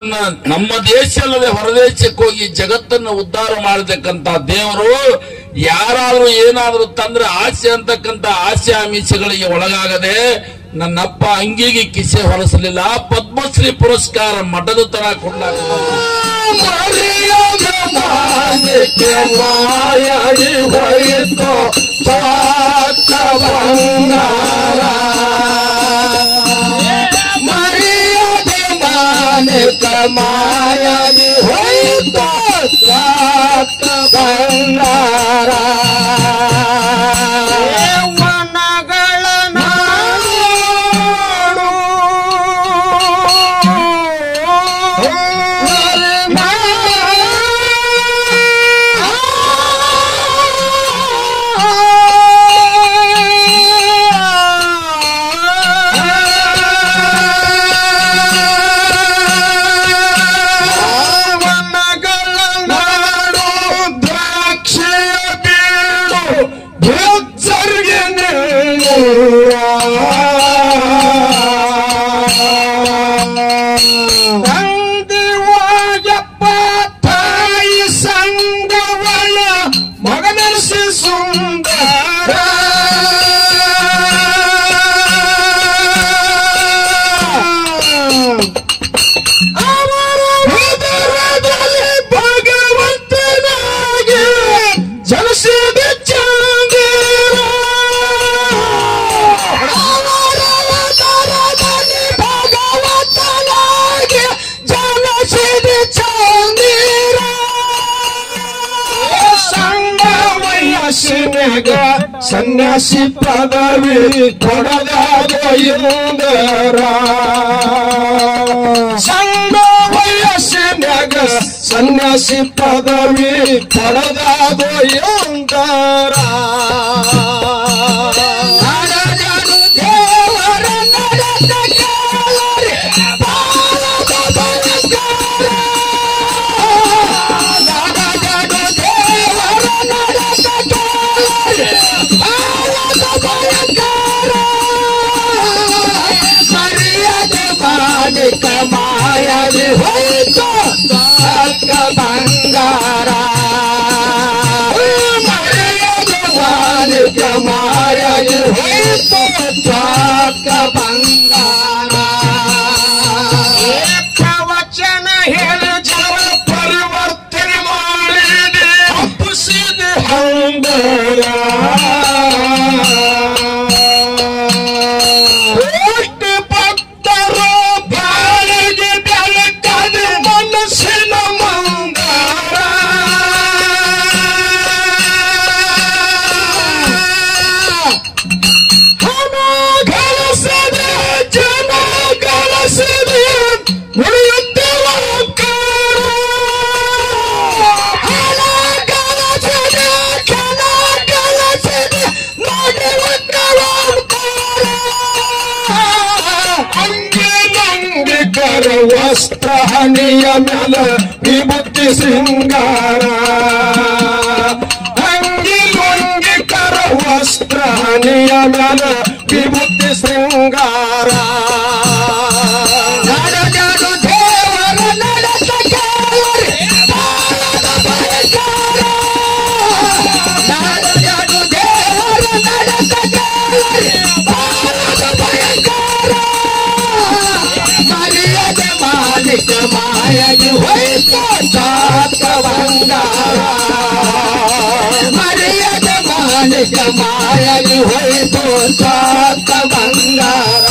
ನ- ನಮ್ಮ ದೇಶ ಅಲ್ಲದೆ ಹೊರದೇಶಕ್ಕೆ ಹೋಗಿ ಜಗತ್ತನ್ನು ಉದ್ಧಾರ ಮಾಡತಕ್ಕಂತ ದೇವರು ಯಾರಾದ್ರೂ ಏನಾದ್ರೂ ತಂದ್ರೆ ಆಸೆ ಅಂತಕ್ಕಂತ ಆಸೆ ಆಮಿಷಗಳಿಗೆ ಒಳಗಾಗದೆ ನನ್ನಪ್ಪ ಅಂಗಿಗೆ ಕಿಸೆ ಹೊರಸಲಿಲ್ಲ ಪದ್ಮಶ್ರೀ ಪುರಸ್ಕಾರ ಮಠದ ತರ ಕೊಡ್ಲಾಕ ಮರೆಯದ ಮಾನಿಕೆ ಮಾಯಡಿ ಹೋಯಿತು ಸಾಕ ಬಂಗಾರ ಮರೆಯದ ಮಾನಿಕ ಮಾಯಡಿ ಹೋಯಿತು ಸಾಕ ಬಂಗಾರ ವನಗಳ ವನಗಳ ನಾಡು ದ್ರಾಕ್ಷಿಯ ಬೀಡು ಭೂತ್ಸರ್ಗೆ ತಂದಿವಾಯಪ್ಪ ತಾಯಿ ಸಂಗವಳ ಮಗನಸಿ ಸುಂದರ ಅವರ ಹೃದಯದಲ್ಲಿ ಭಗವಂತನಾಗಿ ಜನಿಸಿದ ಚಂದಿರ ಅವರ ಹೃದಯದಲ್ಲಿ ಭಗವಂತನಾಗಿ ಜನಿಸಿದ ಚಂದಿರ ಸಂಗ ವಯಸ್ಸಿನಾಗ ಸನ್ಯಾಸಿ ಪದವಿ ಕೊಡದಾದ ಇಂದರ ಸಂಗ ವಯಸ್ಸಿನಾಗ ಸನ್ಯಾಸಿ ಪದವಿ ಪಡೆದಾದ ಇಂದರ ನಡೆದರು ದೇವರ ನಡೆದ ಕೇಳರಿ ಬಾಲದ ಬಲಗಾರ. ನಡೆದರು ದೇವರ ನಡೆದ ಕೇಳರಿ ಬಾಲದ ಬಲಗಾರ. ಮರ್ಯಾದೆ ಮಾಲಿಕ ಮಾಯದಿ ಹೋಯ್ತು ಸಾಕ ಬಂಗಾರ ಮರ್ಯಾದೆ ಮಾಲಿಕ ಮಾಯದಿ ಹೋಯ್ತು ಸಾಕ ಬಂಗಾರ ಪ್ರವಚನ ಹೇಳಿ ಜನ ಪರಿವರ್ತನೆ ಮಾಡಿದೆ ಹಬ್ಬಿಸಿದೆ ಎಷ್ಟು ಭಕ್ತರು ಬಾಳಿಗೆ ಬೆಳಕದ ಮನಸ್ಸಿನ ಮಂಗಾರ ಹಣ ಗಳಿಸದೆ ಜನ ಗಳಿಸದೆ ಉಳಿಯುತ್ತೇವ ಹಣ ಗಳಿಸದೆ ಜನ ಗಳಿಸದೆ ನಡೆಯುತ್ತೇವ ಅಂಗಿ ನಂಗಿ ಕರ ವಸ್ತ್ರ ಹನಿಯ ಮೇಲ ವಿಭೂತಿ ಶೃಂಗಾರ ಅಂಗಿ ಲುಂಗಿ ಕರ ವಸ್ತ್ರ ಹನಿಯ ಮೇಲ ವಿಭೂತಿ ಶೃಂಗಾರ ನಡೆದರು ದೇವರ ನಡೆಸ ಕೇಳರಿ ಬಾಳದ ಬಯಸಾರ. ನಡೆದರು ದೇವರ ನಡೆಸ ಕೇಳರಿ ಬಾಳದ ಬಯಸಾರ. ಮರ್ಯಾದೆ ಮಾಲಿಕ ಮಾಯಗೆ ಹೋಯ್ತು ಸಾಕ ಬಂಗಾರ ಮರ್ಯಾದೆ ಮಾಲಿಕ ಮಾಯಗೆ ಹೋಯ್ತು ಸಾಕ ಬಂಗಾರ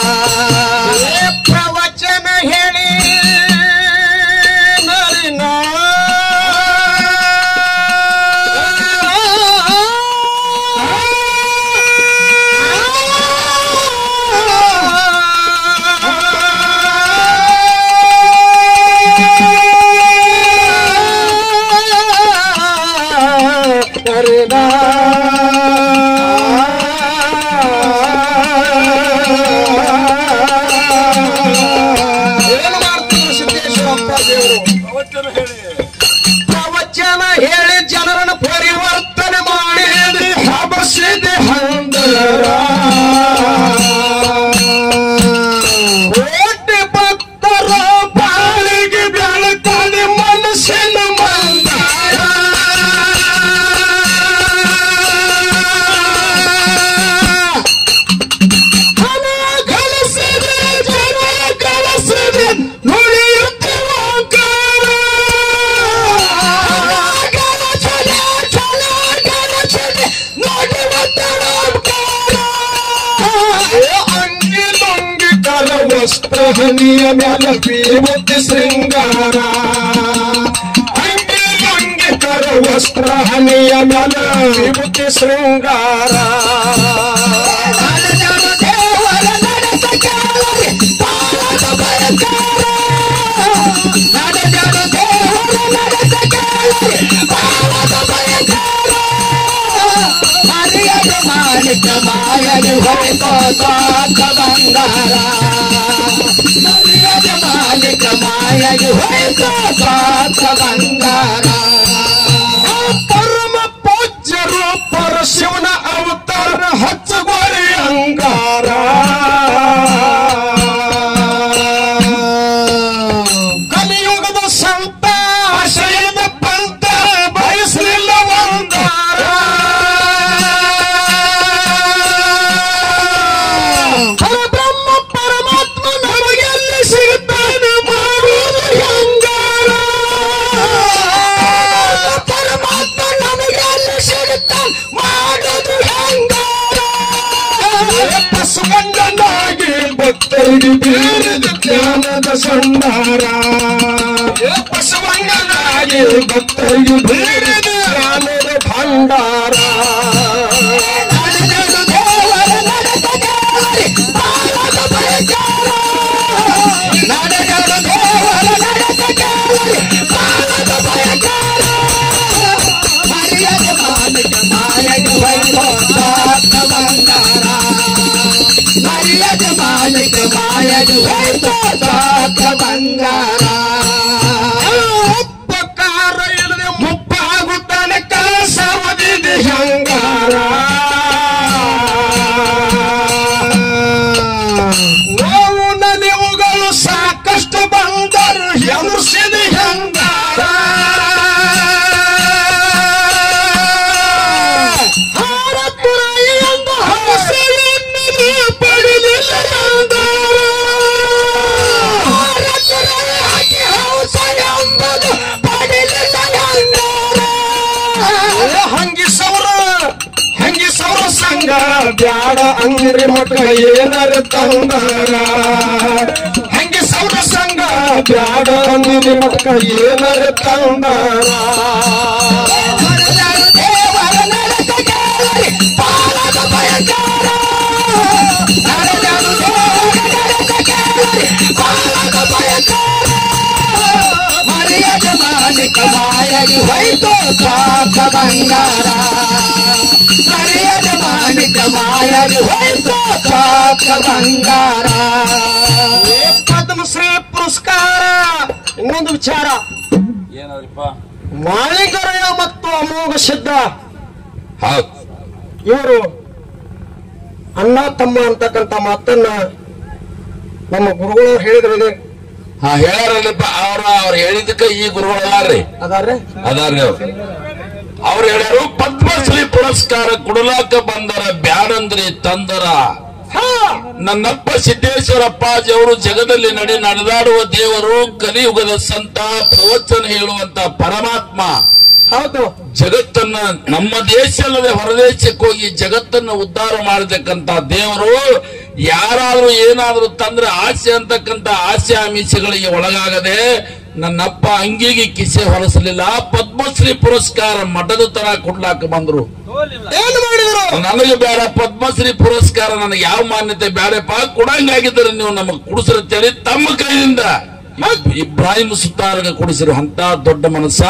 ಪ್ರವಚನ ಹೇಳಿ ನರಿನ ಏನು ಮಾಡ್ತಿದ್ರು ಸಿದ್ದೇಶ್ವರಪ್ಪ ದೇವರು ಪ್ರವಚನ ಹೇಳಿ ಜನರನ್ನು ಪರಿವರ್ತನೆ ಮಾಡಿ ಹಬಸಿದೆ ಹಂದರ ಕೋಟಿ ಭಕ್ತರ ಬಾಳಿಗೆ ಹನಿಯ ಮ್ಯಾಲ ವಿಭೂತಿ ಶೃಂಗಾರ ಅಂಗಿ ಅಂಗಿ ಕರ ವಸ್ತ್ರ ಹನಿಯ ಮ್ಯಾಲ ವಿಭೂತಿ ಶೃಂಗಾರ ಪರಮ ಪೂಜ್ಯರು ಪರಶಿವನ ಅವತಾರ ಹಚ್ಚಗೋರಿ ಅಂಗಾರ ಕಲಿಯುಗದ ಸಂತ ಆಶಯದ ಪಂತ ಬಯಸಲಿಲ್ಲ ಒಂದಾರ ಪರಬ್ರಹ್ಮ ಪರಮಾತ್ಮ ನಮಗೆಲ್ಲಿ ಸಿಗುತ್ತಾನೆ ಮಾಡುವುದು ಹೆಂಗಾರ ಪರಮಾತ್ಮ ನಮಗೆಲ್ಲಿ ಸಿಗುತ್ತಾನೆ ಮಾಡುವುದು ಹೆಂಗಾರ ಬಸವಣ್ಣನಾಗಿ ಭಕ್ತರಿಗೆ ಬೀರಿದ ಜ್ಞಾನದ ಸಂಧಾರ ಬಸವಣ್ಣನಾಗಿ ಭಕ್ತರಿಗೆ ಬೀರಿದ ಜ್ಞಾನದ ಭಂಡಾರ ಉಪಕಾರ ಇಲ್ಲದೆ ಮುಪ್ಪಾಗುತ್ತಾನೆ ಕಲಸವದಿದೆ ಹಂಗಾರ ನೋವು ನಲಿವುಗಳು ಸಾಕಷ್ಟು ಬಂದರು ಎದುರಿಸಿದೆ ಹಂಗಾರ ಹಾರತುರೈಯೆಂದು ಹಂಸೆಯನ್ನಿದೆ ಪಡೆದಿಲ್ಲ ಹಂಗಿಸವ್ರ ಹಂಗಿಸವ್ರ ಸಂಗ ಬ್ಯಾಡ ಅಂಗ್ರಿ ಮಕ್ಕ ಏನಾರ ತಂದಾರ ಹಂಗಿಸವ್ರ ಸಂಗ ಬ್ಯಾಡ ಅಂಗ್ರಿ ಮಕ್ಕ ಏನಾರ ತಂದಾರ ಹೋಯ್ತು ಸಾಕ ಬಂಗಾರ ಸರಿಯದ ಮಾಣಿಕ ಮಾಯಗೆ ಹೋಯ್ತು ಸಾಕ ಬಂಗಾರ ಪದ್ಮಶ್ರೀ ಪುರಸ್ಕಾರ ಇನ್ನೊಂದು ವಿಚಾರ ಏನಾದ್ರಿಪ್ಪ ಮಾಳಿಗರಯ ಮತ್ತು ಅಮೋಘ ಸಿದ್ಧ ಹೌದು ಇವರು ಅಣ್ಣ ತಮ್ಮ ಅಂತಕ್ಕಂಥ ಮಾತನ್ನ ನಮ್ಮ ಗುರುಗಳು ಹೇಳಿದ್ರೆ ಹಾ ಹೇಳ್ಯಾರಲ್ಲಪ್ಪ ಅವ್ರ ಅವ್ರು ಹೇಳಿದಕ್ಕ ಈ ಗುರುಗಳು ಅದಾರ್ರಿ ಅದಾರೆ ಅದಾರ್ರಿ ಅವ್ರು ಅವ್ರು ಹೇಳ್ಯಾರು ಪದ್ಮಶ್ರೀ ಪುರಸ್ಕಾರ ಕೊಡಲಾಕ ಬಂದರ ಬ್ಯಾಡಂದ್ರಿ ತಂದರ ನನ್ನಪ್ಪ ಸಿದ್ದೇಶ್ವರಪ್ಪಾಜಿ ಅವರು ಜಗದಲ್ಲಿ ನಡೆ ನಡೆದಾಡುವ ದೇವರು ಕಲಿಯುಗದ ಸಂತ ಪ್ರವಚನ ಹೇಳುವಂತ ಪರಮಾತ್ಮ ಹೌದು ಜಗತ್ತನ್ನ ನಮ್ಮ ದೇಶ ಅಲ್ಲದೆ ಹೊರದೇಶಕ್ಕೆ ಹೋಗಿ ಜಗತ್ತನ್ನ ಉದ್ಧಾರ ಮಾಡತಕ್ಕಂತ ದೇವರು ಯಾರಾದ್ರೂ ಏನಾದ್ರೂ ತಂದ್ರೆ ಆಸೆ ಅಂತಕ್ಕಂತ ಆಸೆ ಆಮಿಷಗಳಿಗೆ ಒಳಗಾಗದೆ ನನ್ನಪ್ಪ ಅಂಗಿಗೆ ಕಿಸೆ ಹೊರಸಲಿಲ್ಲ ಪದ್ಮಶ್ರೀ ಪುರಸ್ಕಾರ ಮಠದ ತರ ಕೊಡ್ಲಾಕ ಬಂದ್ರು ಏನು ಮಾಡಿದ್ರು ನನಗೆ ಬೇಡ ಪದ್ಮಶ್ರೀ ಪುರಸ್ಕಾರ ನನಗೆ ಯಾವ ಮಾನ್ಯತೆ ಬೇಡಪ್ಪ ಕೊಡಂಗಾಗಿದ್ರೆ ನೀವು ನಮಗೆ ಕುಡಿಸಿರ್ತೇಳಿ ತಮ್ಮ ಕೈಯಿಂದ ಇಬ್- ಇಬ್ರಾಹಿಂ ಸುತ್ತಾರ್ಗ ಕೊಡಿಸಿರು ಅಂತ ದೊಡ್ಡ ಮನಸ್ಸ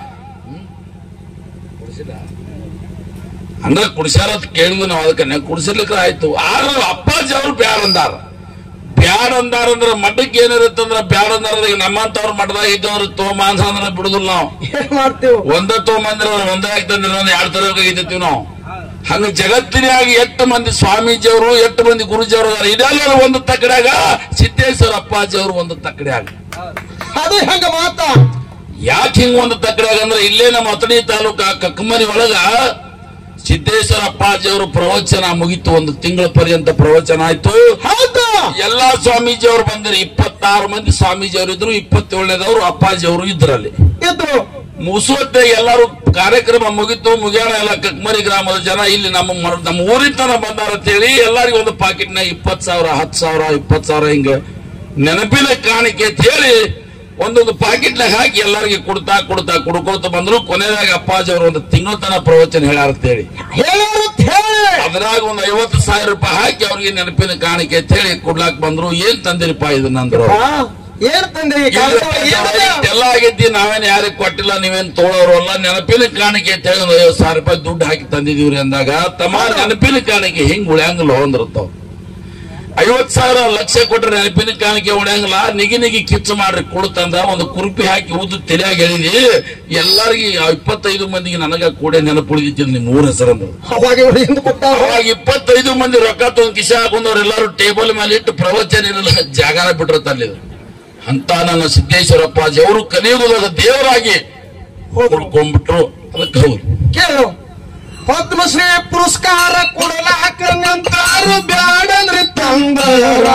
ಅಂದ್ರೆ ಕುಡಿಸ್ಯಾರ ಅಂತ ಕೇಳಿದ್ವಿ ನಾವು ಅದಕ್ಕೆ ಕುಡಿಸಿರ್ಲಿಕ್ಕೆ ಆಯ್ತು ಆದ್ರೆ ಅಪ್ಪಾಜಿ ಅವ್ರು ಬ್ಯಾಡ ಅಂದಾರ ಬ್ಯಾಡ ಅಂದಾರ ಅಂದ್ರೆ ಮಠಕ್ಕೆ ಏನಿರುತ್ತಂದ್ರ ಬ್ಯಾಡ ಅಂದಾರ ಈಗ ನಮ್ಮಂತವ್ರ ಮಠದಾಗ ಇದ್ದವ್ರು ತೋಮಾಂಸ ಅಂದ್ರೆ ಬಿಡುದಿಲ್ಲ ನಾವು ಏನ್ ಮಾಡ್ತೀವಿ ಒಂದ ತಗೊಂಬಂದ್ರೆ ಒಂದೇ ಆಗ್ತಂದ್ರೆ ಒಂದ್ ಎರಡು ತರ ಇದ್ದೀವಿ ನಾವು ಹಂಗ ಜಗತ್ತಿನಾಗ ಎಷ್ಟು ಮಂದಿ ಸ್ವಾಮೀಜಿಯವರು ಎಷ್ಟು ಮಂದಿ ಗುರುಜಿಯವರು ಅದಾರ ಇದೆಲ್ಲ ಒಂದು ತಕ್ಕಡ್ಯಾಗ ಸಿದ್ದೇಶ್ವರ ಅಪ್ಪಾಜಿ ಅವರು ಒಂದು ತಕ್ಕಡ್ಯಾಗ ಅದು ಹೆಂಗ ಮಾತ ಯಾಕೆ ಹಿಂಗ ಒಂದು ತಕ್ಕಡ್ಯಾಗ ಅಂದ್ರೆ ಇಲ್ಲೇ ನಮ್ಮ ಅಥಣಿ ತಾಲೂಕ ಕಕ್ಕಮರಿ ಒಳಗ ಸಿದ್ದೇಶ್ವರ ಅಪ್ಪಾಜಿ ಅವರು ಪ್ರವಚನ ಮುಗೀತು ಒಂದು ತಿಂಗಳ ಪರ್ಯಂತ ಪ್ರವಚನ ಆಯ್ತು ಹೌದು ಎಲ್ಲಾ ಸ್ವಾಮೀಜಿ ಅವರು ಬಂದ್ರೆ ಇಪ್ಪತ್ತಾರು ಮಂದಿ ಸ್ವಾಮೀಜಿ ಅವರು ಇದ್ರು ಇಪ್ಪತ್ತೇಳನೇದವರು ಅಪ್ಪಾಜಿ ಅವರು ಇದ್ರಲ್ಲಿ ಇದ್ರು ಮುಸುವತ್ತೆ ಎಲ್ಲರೂ ಕಾರ್ಯಕ್ರಮ ಮುಗಿತು ಮುಗಿಯೋಣ ಎಲ್ಲ ಕಕ್ಮರಿ ಗ್ರಾಮದ ಜನ ಇಲ್ಲಿ ನಮ್ಮ ಮ- ನಮ್ಮ ಊರಿನ ತನ ಬಂದಾರ ಅಂತೇಳಿ ಎಲ್ಲರಿಗೂ ಒಂದು ಪಾಕೆಟ್ನಾಗ ಇಪ್ಪತ್ ಸಾವಿರ ಹತ್ತು ಸಾವಿರ ಇಪ್ಪತ್ ಸಾವಿರ ಹಿಂಗ ನೆನಪಿನ ಕಾಣಿಕೆ ಅಂತ ಹೇಳಿ ಒಂದೊಂದು ಪಾಕೆಟ್ನಾಗ ಹಾಕಿ ಎಲ್ಲರಿಗೆ ಕೊಡ್ತಾ ಕೊಡ್ತಾ ಕುಡ್ಕೋತ ಬಂದ್ರು ಕೊನೆಯದಾಗ ಅಪ್ಪಾಜಿ ಅವರು ಒಂದು ತಿಂಗಳ ತನ ಪ್ರವಚನ ಹೇಳ್ಯಾರ ಅಂತ ಹೇಳಿ ಹೇಳೋರು ಅಂತ ಹೇಳಿ ಅದ್ರಾಗ ಒಂದು ಐವತ್ತು ಸಾವಿರ ರೂಪಾಯಿ ಹಾಕಿ ಅವ್ರಿಗೆ ನೆನಪಿನ ಕಾಣಿಕೆ ಅಂತ ಹೇಳಿ ಕೊಡ್ಲಾಕ್ ಬಂದ್ರು ಏನ್ ತಂದಿರಪ್ಪ ಇದನ್ನಂದ್ರು ಅವ್ರು. ಆ, ಏನ್ ತಂದ್ರಿ ಎಲ್ಲ ಆಗೈತಿ ನಾವೇನ್ ಯಾರಿಗ್ ಕೊಟ್ಟಿಲ್ಲ ನೀವೇನ್ ತೋಳೋರು ಅಲ್ಲ ನೆನಪಿನ ಕಾಣಿಕೆ ಅಂತ ಹೇಳಿ ಒಂದು ಐವತ್ತು ಸಾವಿರ ರೂಪಾಯಿ ದುಡ್ಡು ಹಾಕಿ ತಂದಿದೀವ್ರಿ ಅಂದಾಗ ತಮ್ಮ ನೆನಪಿನ ಕಾಣಿಕೆ ಹಿಂಗ್ ಉಳ್ಯಾಂಗಿಲ್ಲ ಹೊಂದಿರ್ತಾವ ಐವತ್ ಸಾವಿರ ಲಕ್ಷ ಕೊಟ್ರೆ ನೆನಪಿನ ಕಾಣಿಕೆ ಉಳ್ಯಾಂಗಿಲ್ಲ ನಿಗಿ ನಿಗಿ ಕಿಚ್ಚು ಮಾಡ್ರಿ ಕೊಡ್ತಂದ ಒಂದು ಕುರುಪಿ ಹಾಕಿ ಊದು ತಲೆಯಾಗಿ ಹೇಳಿದಿ ಎಲ್ಲರಿಗೂ ಇಪ್ಪತ್ತೈದು ಮಂದಿಗೆ ನನಗ ಕೂಡ ನೆನಪು ಉಳಿದಿತ್ತು ನಿಮ್ ಊರ ಹೆಸರಂದ್ರು ಅವಾಗ ಇವ್ರು ಹಿಂದ್ ಕೊಟ್ಟಾರ ಅವಾಗ ಇಪ್ಪತ್ತೈದು ಮಂದಿ ರೊಕ್ಕ ತಗೊಂಡ್ ಕಿಶ ಹಾಕೊಂಡವ್ರು ಎಲ್ಲರೂ ಟೇಬಲ್ ಮೇಲೆ ಇಟ್ಟು ಪ್ರವಚನ ಇರಲ್ಲ ಜಾಗಾರ ಬಿಟ್ಟಿರ್ತ ಅಲ್ಲಿ ಅಂತ ನನ್ನ ಸಿದ್ದೇಶ್ವರಪ್ಪಾಜಿ ಅವರು ಕಲಿಯುಗದ ದೇವರಾಗಿ ಹುಡ್ಕೊಂಡ್ಬಿಟ್ರು ಅದಕ್ಕೆ ಹೌದು ಕೇಳು ಪದ್ಮಶ್ರೀ ಪುರಸ್ಕಾರ ಕೊಡಲಾಕ ನಿಂತಾರು ಬ್ಯಾಡಂದ್ರಿ ತಂದರ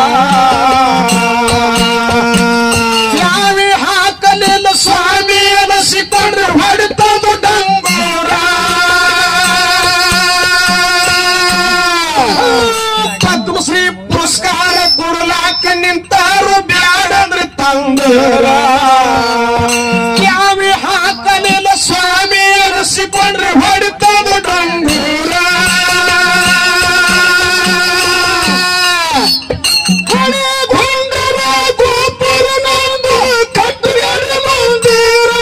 ಯಾವಿ ಹಾಕಲಿಲ್ಲ ಸ್ವಾಮಿ ಅನಸಿಕೊಂಡ್ರೆ ಹೊಡಿತದು ಡಂಗೂರ ಪದ್ಮಶ್ರೀ ಪುರಸ್ಕಾರ ಕೊಡಲಾಕ ನಿಂತಾರು ಬ್ಯಾಡಂದ್ರಿ ತಂದರ ಯಾವಿ ಹಾಕಲಿಲ್ಲ ಸ್ವಾಮಿ ಅನಿಸಿಕೊಂಡ್ರೆ ಹೊಡಿತದು ಡಂಗೂರ ಹಣೆಗೊಂಡರ ಗೋಪುರ ನಂದು ಕಟ್ಟುಗಡೆ ಮಂದಿರ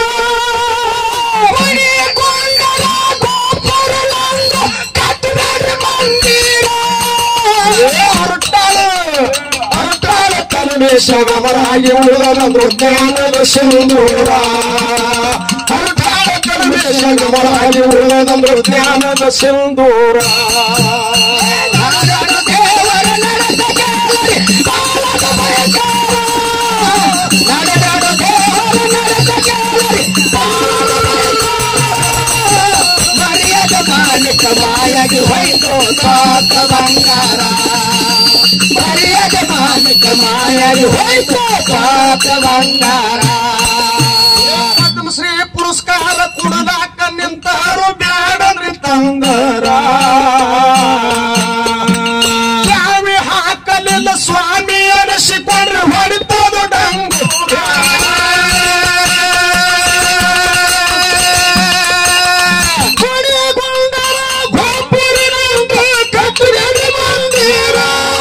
ಹಣೆಗೊಂಡರ ಗೋಪುರ ನಂದು ಕಟ್ಟುಗಡೆ ಮಂದಿರ ಹೊರಟಾಳ ಹೊರಟಾಳ ಕಲ್ಮೇಶಗಮರಾಗಿ ಉಳಿದಂದ್ರು ಜ್ಞಾನದ ಸಿಂಧೂರ ಹೊರಟಾಳ ಕಲ್ಮೇಶಗಮರಾಗಿ ಉಳಿದಂದ್ರು ಜ್ಞಾನದ ಸಿಂಧೂರ ಮಾಯಗಿ ಹೋಯ್ತು ಕಾಕ ಬಂಗಾರ ಮರ್ಯಾದ ಮಾಲಿಕ ಮಾಯಗಿ ಹೋಯ್ತು ಕಾಕ ಬಂಗಾರ ಪದ್ಮಶ್ರೀ ಪುರಸ್ಕಾರ ಕೊಡಲಾಕ ನಿಂತಾರು ಬ್ಯಾಡನ್ರಿ ತಂದರ ಯಾವಿ ಹಾಕಲಿಲ್ಲ ಸ್ವಾಮಿ ಅನಿಸಿಕೊಂಡ್ರೆ ಹೊಡಿತದು ಡಂಗು ಹೊಡೆಗೊಂಡರ ಗೋಪುರಿನಂದ ಕಟ್ಟುಗಡೆ ಮಂದಿರ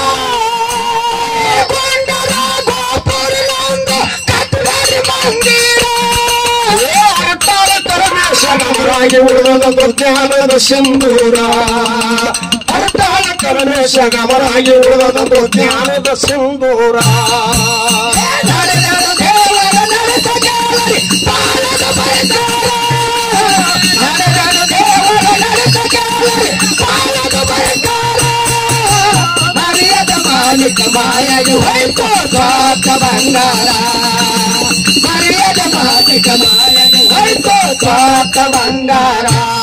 ಗೊಂಡರ ಗೋಪುರಿನಂದ ಕಟ್ಟುಗಡೆ ಮಂದಿರ ಅರಟಾಳ ಕರಮೇಶನವರಾಗಿ ಉಳಿದ ಜ್ಞಾನದ ಸಿಂಧೂರ ಅರಟಾಳ ಕರಮೇಶನವರಾಗಿ ಉಳಿದ ಜ್ಞಾನದ ಸಿಂಧೂರ ನಡೆದರು ದೇವರ ನಡೆದ ಕೇಳರಿ ಬಾಲದ ಬಯಕಾರ ನಡೆದರು ದೇವರ ನಡೆದ ಕೇಳರಿ ಬಾಲದ ಬಯಕಾರ ಮರ್ಯಾದ ಮಾಲಿಕ ಮಾಯಗಿ ಹೋಯ್ತು ಕಾಕ ಬಂಗಾರ ಮರ್ಯಾದ ಮಾಲಿಕ ಮಾಯಗಿ ಹೋಯ್ತು ಕಾಕ ಬಂಗಾರ